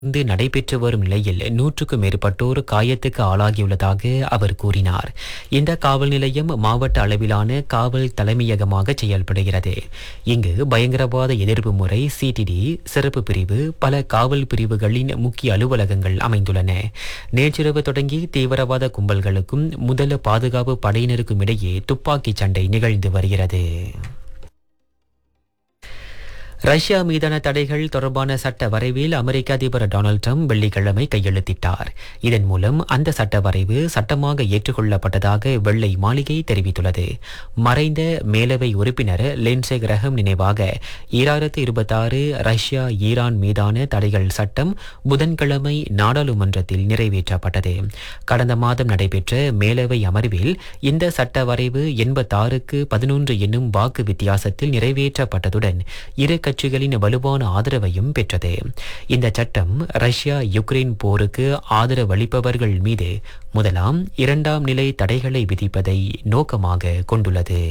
இருந்து நடைபெற்று வரும் நிலையில் நூற்றுக்கும் மேற்பட்டோர் காயத்துக்கு ஆளாகியுள்ளதாக அவர் கூறினார் இந்த காவல் நிலையம் மாவட்ட அளவிலான காவல் தலைமையகமாக செயல்படுகிறது இங்கு பயங்கரவாத எதிர்ப்பு முறை சிடிடி சிறப்பு பிரிவு பல காவல் பிரிவுகளின் முக்கிய அலுவலகங்கள் அமைந்துள்ளன நேற்றிரவு தொடங்கி தீவிரவாத கும்பல்களுக்கும் முதல பாதுகாப்பு படையினருக்கும் இடையே துப்பாக்கிச் சண்டை நிகழ்ந்து வருகிறது ரஷ்யா மீதான தடைகள் தொடர்பான சட்ட வரைவில் அமெரிக்க அதிபர் டொனால்ட் ட்ரம்ப் வெள்ளிக்கிழமை கையெழுத்திட்டார் இதன் மூலம் அந்த சட்ட வரைவு சட்டமாக ஏற்றுக்கொள்ளப்பட்டதாக வெள்ளை மாளிகை தெரிவித்துள்ளது மறைந்த மேலவை உறுப்பினர் லென்சே கிரகம் நினைவாக ஈராயிரத்து இருபத்தாறு ரஷ்யா ஈரான் மீதான தடைகள் சட்டம் புதன்கிழமை நாடாளுமன்றத்தில் நிறைவேற்றப்பட்டது கடந்த மாதம் நடைபெற்ற மேலவை அமர்வில் இந்த சட்ட வரைவு எண்பத்தாறுக்கு பதினொன்று என்னும் வாக்கு வித்தியாசத்தில் நிறைவேற்றப்பட்டதுடன் இரு கட்சிகளின் வலுவான ஆதரவையும் பெற்றது இந்த சட்டம் ரஷ்யா யுக்ரைன் போருக்கு ஆதரவளிப்பவர்கள் மீது முதலாம் இரண்டாம் நிலை தடைகளை விதிப்பதை நோக்கமாக கொண்டுள்ளது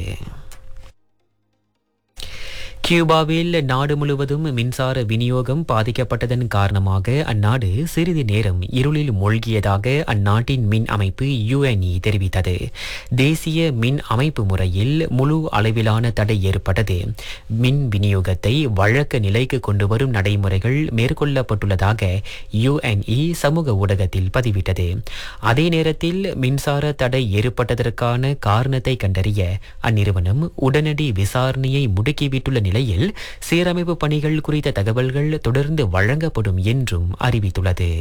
கியூபாவில் நாடு முழுவதும் மின்சார விநியோகம் பாதிக்கப்பட்டதன் காரணமாக அந்நாடு சிறிது நேரம் இருளில் மூழ்கியதாக அந்நாட்டின் மின் அமைப்பு யுஎன்இ தெரிவித்தது தேசிய மின் அமைப்பு முறையில் முழு அளவிலான தடை ஏற்பட்டது மின் விநியோகத்தை வழக்க நிலைக்கு கொண்டு வரும் நடைமுறைகள் மேற்கொள்ளப்பட்டுள்ளதாக யுஎன்இ சமூக ஊடகத்தில் பதிவிட்டது அதே நேரத்தில் மின்சார தடை ஏற்பட்டதற்கான காரணத்தை கண்டறிய அந்நிறுவனம் உடனடி விசாரணையை முடுக்கிவிட்டுள்ள நிலையில் சீரமைப்பு பணிகள் குறித்த தகவல்கள் தொடர்ந்து வழங்கப்படும் என்றும் அறிவித்துள்ளது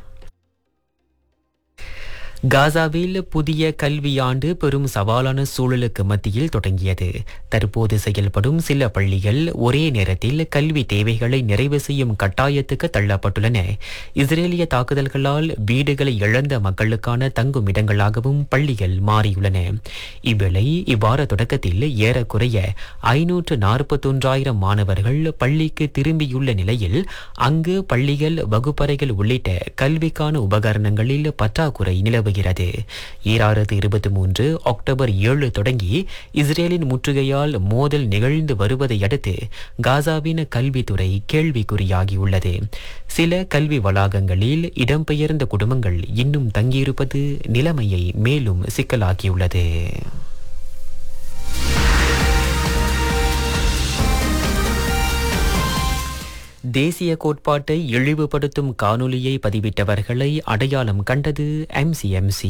காசாவில் புதிய கல்வியாண்டு பெரும் சவாலான சூழலுக்கு மத்தியில் தொடங்கியது தற்போது செயல்படும் சில பள்ளிகள் ஒரே நேரத்தில் கல்வி தேவைகளை நிறைவு செய்யும் கட்டாயத்துக்கு தள்ளப்பட்டுள்ளன இஸ்ரேலிய தாக்குதல்களால் வீடுகளை இழந்த மக்களுக்கான தங்கும் இடங்களாகவும் பள்ளிகள் மாறியுள்ளன இவ்வேளை இவ்வார தொடக்கத்தில் ஏறக்குறைய ஐநூற்று நாற்பத்தொன்றாயிரம் மாணவர்கள் பள்ளிக்கு திரும்பியுள்ள நிலையில் அங்கு பள்ளிகள் வகுப்பறைகள் உள்ளிட்ட கல்விக்கான உபகரணங்களில் பற்றாக்குறை நிலவுகிறது ஈராயிரத்து இருபத்தி மூன்று அக்டோபர் ஏழு தொடங்கி இஸ்ரேலின் முற்றுகையால் மோதல் நிகழ்ந்து வருவதை அடுத்து காசாவின் கல்வித்துறை கேள்விக்குறியாகியுள்ளது சில கல்வி வளாகங்களில் இடம்பெயர்ந்த குடும்பங்கள் இன்னும் தங்கியிருப்பது நிலைமையை மேலும் சிக்கலாக்கியுள்ளது தேசிய கோட்பாட்டை இழிவுபடுத்தும் காணொலியை பதிவிட்டவர்களை அடையாளம் கண்டது எம்சிஎம்சி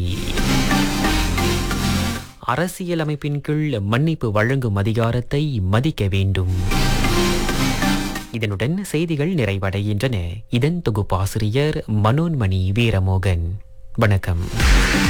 அரசியலமைப்பின் கீழ் மன்னிப்பு வழங்கும் அதிகாரத்தை மதிக்க வேண்டும் இதனுடன் செய்திகள் நிறைவடைகின்றன இதன் தொகுப்பாசிரியர் மனோன்மணி வீரமோகன் வணக்கம்